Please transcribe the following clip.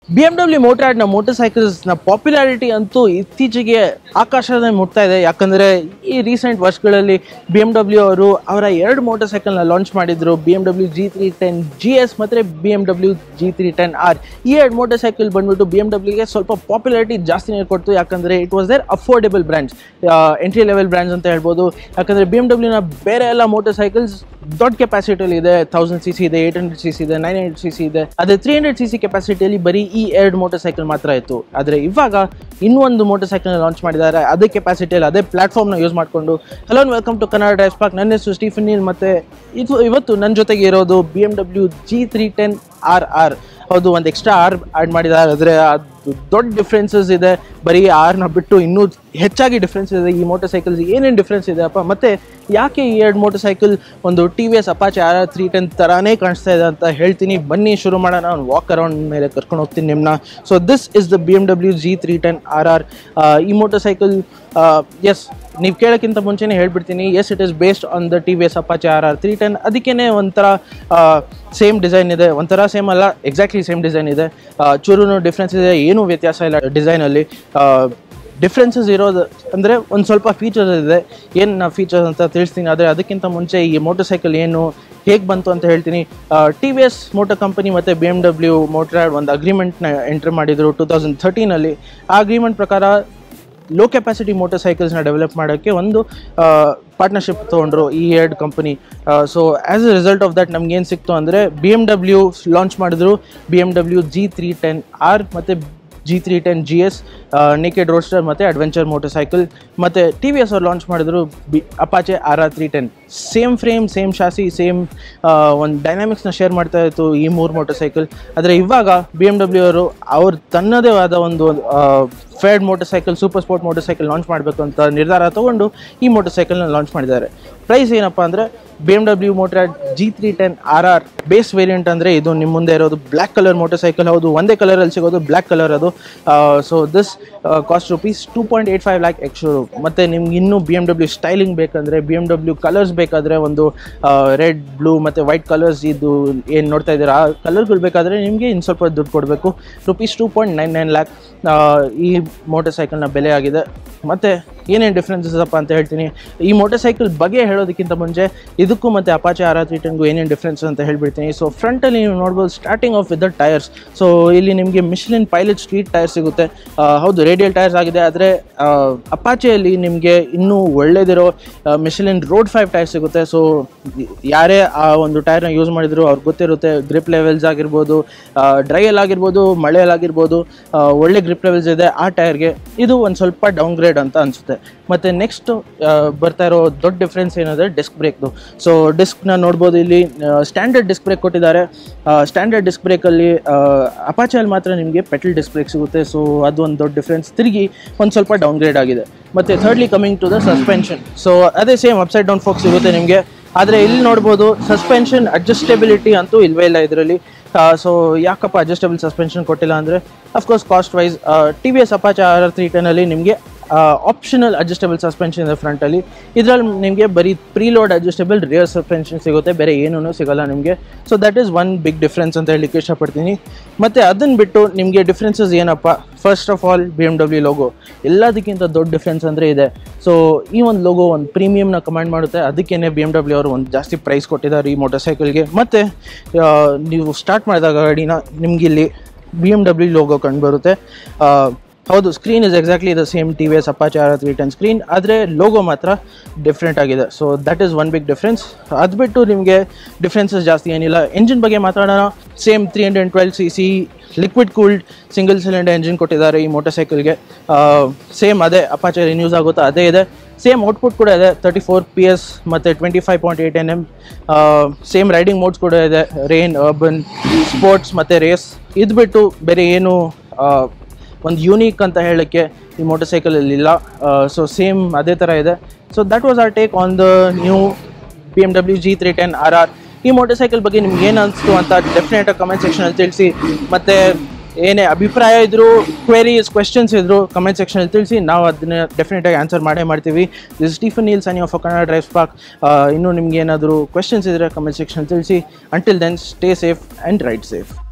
B M W ಮೋಟ್ರಾಡ್ನ motor ಸೈಕಲ್ಸ್ನ popularity ಅಂತೂ ಇತ್ತೀಚೆಗೆ ಆಕಾಶದ ಮುಟ್ತಾ ಇದೆ ಯಾಕಂದರೆ ಈ ರೀಸೆಂಟ್ ವರ್ಷಗಳಲ್ಲಿ ಬಿ ಎಮ್ ಡಬ್ಲ್ಯೂ ಅವರು ಅವರ ಎರಡು ಮೋಟರ್ ಸೈಕಲ್ನ ಲಾಂಚ್ ಮಾಡಿದ್ರು B M W G three ten G S ಮತ್ತು B M W G three ten R ಈ ಎರಡು ಮೋಟರ್ ಸೈಕಲ್ ಬಂದ್ಬಿಟ್ಟು ಬಿ ಎಮ್ ಡಬ್ಲ್ಯೂಗೆ ಸ್ವಲ್ಪ ಪಾಪ್ಯುಲಾರಿಟಿ ಜಾಸ್ತಿನೇ ಕೊಡ್ತು ಯಾಕಂದರೆ it was their affordable brands entry level brands ಅಂತ ಹೇಳ್ಬೋದು ಯಾಕಂದರೆ ಬಿ ಎಮ್ ಡಬ್ಲ್ಯೂನ ಬೇರೆ ಎಲ್ಲ ಮೋಟರ್ ಸೈಕಲ್ಸ್ ದೊಡ್ಡ ಕೆಪಾಸಿಟಿಯಲ್ಲಿ ಇದೆ ತೌಸಂಡ್ ಸಿ ಸಿ ಇದೆ ಏಟ್ ಹಂಡ್ರೆಡ್ ಸಿ ಸಿ ಇದೆ ನೈನ್ ಹಂಡ್ರೆಡ್ ಸಿ ಸಿ ಇದೆ ಅದೇ ತ್ರೀ ಹಂಡ್ರೆಡ್ ಸಿ ಸಿ ಕೆಪಾಸಿಟಿಯಲ್ಲಿ ಬರೀ ಈ ಎರಡು ಮೋಟರ್ ಸೈಕಲ್ ಮಾತ್ರ ಇತ್ತು ಆದರೆ ಇವಾಗ ಇನ್ನೊಂದು ಮೋಟರ್ ಸೈಕಲ್ನ ಲಾಂಚ್ ಮಾಡಿದ್ದಾರೆ ಅದೇ ಕೆಪಾಸಿಟಿಯಲ್ಲಿ ಅದೇ ಪ್ಲಾಟ್ಫಾರ್ಮ್ನ ಯೂಸ್ ಮಾಡಿಕೊಂಡು hello welcome to Kannada DriveSpark ನನ್ನ ಹೆಸರು ಸ್ಟೀಫನ್ ನೀಲ್ ಮತ್ತು ಇದು ಇವತ್ತು ನನ್ನ ಜೊತೆಗೆ ಇರೋದು B M W G three ten R R ಹೌದು ಒಂದು ಎಕ್ಸ್ಟ್ರಾ ಆರ್ ಆ್ಯಡ್ ಮಾಡಿದ್ದಾರೆ ಆದರೆ ಅದು ದೊಡ್ಡ ಡಿಫ್ರೆನ್ಸಸ್ ಇದೆ ಬರೀ ಆರ್ನ ಬಿಟ್ಟು ಇನ್ನೂ ಹೆಚ್ಚಾಗಿ ಡಿಫ್ರೆನ್ಸ್ ಇದೆ ಈ ಮೋಟರ್ ಸೈಕಲ್ಸ್ ಏನೇನು ಡಿಫ್ರೆನ್ಸ್ ಇದೆ ಅಪ್ಪ ಮತ್ತು ಯಾಕೆ ಈ ಎರಡು ಮೋಟರ್ ಸೈಕಲ್ ಒಂದು T V S Apache R R three ten ಥರನೇ ಕಾಣಿಸ್ತಾ ಇದೆ ಅಂತ ಹೇಳ್ತೀನಿ ಬನ್ನಿ ಶುರು ಮಾಡೋಣ ಒಂದು ವಾಕ್ ಅರೌಂಡ್ ಮೇಲೆ ಕರ್ಕೊಂಡು ಹೋಗ್ತೀನಿ ನಿಮ್ಮನ್ನ so this is the B M W G three ten R R ಈ ಮೋಟರ್ ಸೈಕಲ್ ಎಸ್ ನೀವು ಕೇಳೋಕ್ಕಿಂತ ಮುಂಚೆನೇ ಹೇಳ್ಬಿಡ್ತೀನಿ yes it is based on the T V S Apache R R three ten ಅದಕ್ಕೇ ಒಂಥರ ಸೇಮ್ ಡಿಸೈನ್ ಇದೆ ಒಂಥರ same ಅಲ್ಲ ಎಕ್ಸಾಕ್ಟ್ಲಿ ಸೇಮ್ ಡಿಸೈನ್ ಇದೆ ಚೂರು ಡಿಫ್ರೆನ್ಸ್ ಇದೆ ಏನೂ ವ್ಯತ್ಯಾಸ ಇಲ್ಲ ಡಿಸೈನಲ್ಲಿ ಡಿಫ್ರೆನ್ಸಸ್ ಇರೋದು ಅಂದರೆ ಒಂದು ಸ್ವಲ್ಪ ಫೀಚರ್ಸ್ ಇದೆ ಏನು ನಾ ಫೀಚರ್ಸ್ ಅಂತ ತಿಳಿಸ್ತೀನಿ ಆದರೆ ಅದಕ್ಕಿಂತ ಮುಂಚೆ ಈ ಮೋಟರ್ ಸೈಕಲ್ ಏನು ಹೇಗೆ ಬಂತು ಅಂತ ಹೇಳ್ತೀನಿ T V S motor company ಮತ್ತು ಬಿ ಎಮ್ ಡಬ್ಲ್ಯೂ ಮೋಟ್ರಾಡ್ ಒಂದು ಅಗ್ರಿಮೆಂಟ್ನ ಎಂಟ್ರ್ ಮಾಡಿದರು ಟೂ ತೌಸಂಡ್ ಥರ್ಟೀನಲ್ಲಿ ಆ ಅಗ್ರಿಮೆಂಟ್ ಪ್ರಕಾರ ಲೋ ಕೆಪಾಸಿಟಿ ಮೋಟರ್ ಸೈಕಲ್ಸ್ನ ಡೆವಲಪ್ ಮಾಡೋಕ್ಕೆ ಒಂದು ಪಾರ್ಟ್ನರ್ಶಿಪ್ ತೊಗೊಂಡ್ರು ಈ ಎರಡು company so as a result of that ನಮ್ಗೆ ಏನು ಸಿಕ್ತು ಅಂದರೆ ಬಿ ಎಮ್ ಡಬ್ಲ್ಯೂ ಲಾಂಚ್ ಮಾಡಿದ್ರು B M W G three ten R ಮತ್ತು G three ten G S naked roadster ಮತ್ತು ಅಡ್ವೆಂಚರ್ ಮೋಟರ್ ಸೈಕಲ್ ಮತ್ತು ಟಿ ವಿ ಎಸ್ ಅವ್ರು launch ಮಾಡಿದ್ರು B Apache R R three ten same frame same chassis same ಒಂದು ಡೈನಾಮಿಕ್ಸ್ನ share ಮಾಡ್ತಾ ಇತ್ತು ಈ ಮೂರು ಮೋಟರ್ ಸೈಕಲ್ ಆದರೆ ಇವಾಗ ಬಿ ಎಮ್ ಡಬ್ಲ್ಯೂ ಅವರು ಅವ್ರು ತನ್ನದೇ ಆದ ಒಂದು faired motor cycle super sport motor cycle launch ಮಾಡಬೇಕು ಅಂತ ನಿರ್ಧಾರ ತೊಗೊಂಡು ಈ ಮೋಟರ್ ಸೈಕಲ್ನ ಲಾಂಚ್ ಮಾಡಿದ್ದಾರೆ ಪ್ರೈಸ್ ಏನಪ್ಪ ಅಂದರೆ B M W Motorrad G three ten R R base variant ಅಂದರೆ ಇದು ನಿಮ್ಮ ಮುಂದೆ ಇರೋದು ಬ್ಲ್ಯಾಕ್ ಕಲರ್ ಮೋಟರ್ ಸೈಕಲ್ ಹೌದು ಒಂದೇ ಕಲರಲ್ಲಿ ಸಿಗೋದು ಬ್ಲ್ಯಾಕ್ ಕಲರ್ ಅದು so this cost rupees two point eight five lakh ಎಕ್ಸ್ಟ್ರೂ ಮತ್ತು ನಿಮ್ಗೆ ಇನ್ನೂ ಬಿ ಎಮ್ ಡಬ್ಲ್ಯೂ ಸ್ಟೈಲಿಂಗ್ ಬೇಕಂದರೆ ಬಿ ಎಮ್ ಡಬ್ಲ್ಯೂ ಕಲರ್ಸ್ ಬೇಕಾದರೆ ಒಂದು ರೆಡ್ ಬ್ಲೂ ಮತ್ತು ವೈಟ್ ಕಲರ್ಸ್ ಇದು ಏನು ನೋಡ್ತಾ ಇದ್ದೀರಾ ಆ ಕಲರ್ಗಳು ಬೇಕಾದರೆ ನಿಮಗೆ ಇನ್ನು ಸ್ವಲ್ಪ ದುಡ್ಡು ಕೊಡಬೇಕು rupees two point nine nine lakh ಈ ಮೋಟರ್ ಸೈಕಲ್ನ ಬೆಲೆ ಆಗಿದೆ ಮತ್ತು ಏನೇನು ಡಿಫ್ರೆನ್ಸಸ್ ಅಪ್ಪ ಅಂತ ಹೇಳ್ತೀನಿ ಈ ಮೋಟರ್ ಸೈಕಲ್ ಬಗ್ಗೆ ಹೇಳೋದಕ್ಕಿಂತ ಮುಂಚೆ ಇದಕ್ಕೂ ಮತ್ತು ಅಪಾಚೆ ಆರ್ ಆರ್ ತ್ರೀ ಟೆನ್ಗೂ ಏನೇನು ಡಿಫ್ರೆನ್ಸ್ ಅಂತ ಹೇಳ್ಬಿಡ್ತೀನಿ ಸೊ ಫ್ರಂಟಲ್ಲಿ ನೀವು ನೋಡ್ಬೋದು starting of with the tyres so ಇಲ್ಲಿ ನಿಮಗೆ ಮಿಶ್ಲಿನ್ ಪೈಲಟ್ ಸ್ಟ್ರೀಟ್ ಟೈರ್ ಸಿಗುತ್ತೆ ಆ, ಹೌದು ರೇಡಿಯಲ್ ಟೈರ್ಸ್ ಆಗಿದೆ ಆದರೆ ಅಪಾಚೆಯಲ್ಲಿ ನಿಮಗೆ ಇನ್ನೂ ಒಳ್ಳೇದಿರೋ ಮಿಶ್ಲಿನ್ ರೋಡ್ ಫೈವ್ ಟೈರ್ ಸಿಗುತ್ತೆ ಸೊ ಯಾರೇ ಆ ಒಂದು ಟೈರ್ನ ಯೂಸ್ ಮಾಡಿದ್ರು ಅವ್ರಿಗೆ ಗೊತ್ತಿರುತ್ತೆ ಗ್ರಿಪ್ ಲೆವೆಲ್ಸ್ ಆಗಿರ್ಬೋದು ಡ್ರೈಯಲ್ಲಿ ಆಗಿರ್ಬೋದು ಮಳೆಯಲ್ಲಿ ಆಗಿರ್ಬೋದು ಆ, ಒಳ್ಳೆ ಗ್ರಿಪ್ ಲೆವೆಲ್ಸ್ ಇದೆ ಆ ಟೈರ್ಗೆ ಇದು ಒಂದು ಸ್ವಲ್ಪ ಡೌನ್ ಗ್ರೇಡ್ ಅಂತ ಅನಿಸುತ್ತೆ ಮತ್ತು ನೆಕ್ಸ್ಟ್ ಬರ್ತಾ ಇರೋ ದೊಡ್ಡ ಡಿಫ್ರೆನ್ಸ್ ಏನಂದರೆ ಡಿಸ್ಕ್ ಬ್ರೇಕ್ದು ಸೊ ಡಿಸ್ಕ್ನ ನೋಡ್ಬೋದು ಇಲ್ಲಿ ಸ್ಟ್ಯಾಂಡರ್ಡ್ ಡಿಸ್ಕ್ ಬ್ರೇಕ್ ಕೊಟ್ಟಿದ್ದಾರೆ ಸ್ಟ್ಯಾಂಡರ್ಡ್ ಡಿಸ್ಕ್ ಬ್ರೇಕಲ್ಲಿ ಅಪಾಚೆಯಲ್ಲಿ ಮಾತ್ರ ನಿಮಗೆ ಪೆಟ್ರೋಲ್ ಡಿಸ್ಕ್ ಬ್ರೇಕ್ ಸಿಗುತ್ತೆ ಸೊ ಅದು ಒಂದು ದೊಡ್ಡ ಡಿಫ್ರೆನ್ಸ್ ತಿರುಗಿ ಒಂದು ಸ್ವಲ್ಪ ಡೌನ್ ಗ್ರೇಡ್ ಆಗಿದೆ ಮತ್ತು thirdly coming to the suspension so ಅದೇ ಸೇಮ್ ಅಪ್ಸೈಡ್ ಡೌನ್ ಫೋಕ್ ಸಿಗುತ್ತೆ ನಿಮಗೆ ಆದರೆ ಇಲ್ಲಿ ನೋಡ್ಬೋದು ಸಸ್ಪೆನ್ಷನ್ ಅಡ್ಜಸ್ಟೆಬಿಲಿಟಿ ಅಂತೂ ಇಲ್ವೇ ಇಲ್ಲ ಇದರಲ್ಲಿ ಸೊ ಯಾಕಪ್ಪ ಅಡ್ಜಸ್ಟಬಲ್ ಸಸ್ಪೆನ್ಷನ್ ಕೊಟ್ಟಿಲ್ಲ ಅಂದರೆ of course cost wise T V S Apache R R three ಟೆನಲ್ಲಿ ನಿಮಗೆ ಆಪ್ಷನಲ್ ಅಡ್ಜಸ್ಟಬಲ್ ಸಸ್ಪೆನ್ಷನ್ ಇದೆ ಫ್ರಂಟಲ್ಲಿ ಇದರಲ್ಲಿ ನಿಮಗೆ ಬರೀ ಪ್ರೀಲೋಡ್ ಅಡ್ಜಸ್ಟಬಲ್ ರಿಯರ್ ಸಸ್ಪೆನ್ಷನ್ ಸಿಗುತ್ತೆ ಬೇರೆ ಏನೂ ಸಿಗಲ್ಲ ನಿಮಗೆ so that is one big difference ಅಂತ ಹೇಳಲಿಕ್ಕೆ ಇಷ್ಟಪಡ್ತೀನಿ ಮತ್ತು ಅದನ್ನು ಬಿಟ್ಟು ನಿಮಗೆ ಡಿಫ್ರೆನ್ಸಸ್ ಏನಪ್ಪ first of all B M W logo ಎಲ್ಲದಕ್ಕಿಂತ ದೊಡ್ಡ ಡಿಫ್ರೆನ್ಸ್ ಅಂದರೆ ಇದೆ ಸೊ ಈ ಒಂದು ಲೋಗೋ ಒಂದು ಪ್ರೀಮಿಯಮ್ನ ಕಮಾಂಡ್ ಮಾಡುತ್ತೆ ಅದಕ್ಕೇ ಬಿ ಎಮ್ ಡಬ್ಲ್ಯೂ ಅವರು ಒಂದು ಜಾಸ್ತಿ ಪ್ರೈಸ್ ಕೊಟ್ಟಿದ್ದಾರೆ ಈ ಮೋಟರ್ ಸೈಕಲ್ಗೆ ಮತ್ತು ನೀವು ಸ್ಟಾರ್ಟ್ ಮಾಡಿದಾಗ ಗಾಡಿನ ನಿಮಗಿಲ್ಲಿ ಬಿ ಎಮ್ ಡಬ್ಲ್ಯೂ ಲೋಗೋ ಕಂಡುಬರುತ್ತೆ ಹೌದು screen is exactly the same T V S Apache R three ten screen ಆದರೆ ಲೋಗೋ ಮಾತ್ರ ಡಿಫ್ರೆಂಟ್ ಆಗಿದೆ so that is one big difference ಅದು ಬಿಟ್ಟು ನಿಮಗೆ ಡಿಫ್ರೆನ್ಸಸ್ ಜಾಸ್ತಿ ಏನಿಲ್ಲ ಎಂಜಿನ್ ಬಗ್ಗೆ ಮಾತಾಡೋಣ same three hundred twelve C C liquid cooled single cylinder engine ಕೊಟ್ಟಿದ್ದಾರೆ ಈ ಮೋಟರ್ ಸೈಕಲ್ಗೆ ಸೇಮ್ ಅದೇ ಅಪಾಚೆ ರಿನ್ಯೂಸ್ ಆಗುತ್ತೋ ಅದೇ ಇದೆ ಸೇಮ್ ಔಟ್ಪುಟ್ ಕೂಡ ಇದೆ ತರ್ಟಿ ಫೋರ್ ಪಿ ಎಸ್ ಮತ್ತು twenty five point eight N M same riding modes ಕೂಡ ಇದೆ ರೇನ್ ಅರ್ಬನ್ ಸ್ಪೋರ್ಟ್ಸ್ ಮತ್ತು ರೇಸ್ ಇದು ಬಿಟ್ಟು ಬೇರೆ ಏನು ಒಂದು ಯೂನಿಕ್ ಅಂತ ಹೇಳೋಕ್ಕೆ ಈ ಮೋಟರ್ ಸೈಕಲಲ್ಲಿ ಇಲ್ಲ ಸೊ ಸೇಮ್ ಅದೇ ಥರ ಇದೆ so that was our take on the new B M W G three ten R R ಈ ಮೋಟರ್ ಸೈಕಲ್ ಬಗ್ಗೆ ನಿಮ್ಗೆ ಏನು ಅನಿಸ್ತು ಅಂತ ಡೆಫಿನೆಟಾಗಿ ಕಮೆಂಟ್ ಸೆಕ್ಷನಲ್ಲಿ ತಿಳಿಸಿ ಮತ್ತು ಏನೇ ಅಭಿಪ್ರಾಯ ಇದ್ದರೂ ಕ್ವೆರೀಸ್ ಕ್ವೆಶನ್ಸ್ ಇದ್ದರೂ ಕಮೆಂಟ್ ಸೆಕ್ಷನಲ್ಲಿ ತಿಳಿಸಿ ನಾವು ಅದನ್ನ ಡೆಫಿನೆಟಾಗಿ ಆನ್ಸರ್ ಮಾಡೇ ಮಾಡ್ತೀವಿ ದಿಸ್ ಸ್ಟೀಫನ್ ನೀಲ್ ಸನಿ ಆಫ್ ಕನ್ನಡ ಡ್ರೈವ್ ಪಾರ್ಕ್ ಇನ್ನೂ ನಿಮ್ಗೆ ಏನಾದರೂ ಕ್ವೆಶನ್ಸ್ ಇದ್ದರೆ ಕಮೆಂಟ್ ಸೆಕ್ಷನ್ ತಿಳಿಸಿ until then stay safe and ride safe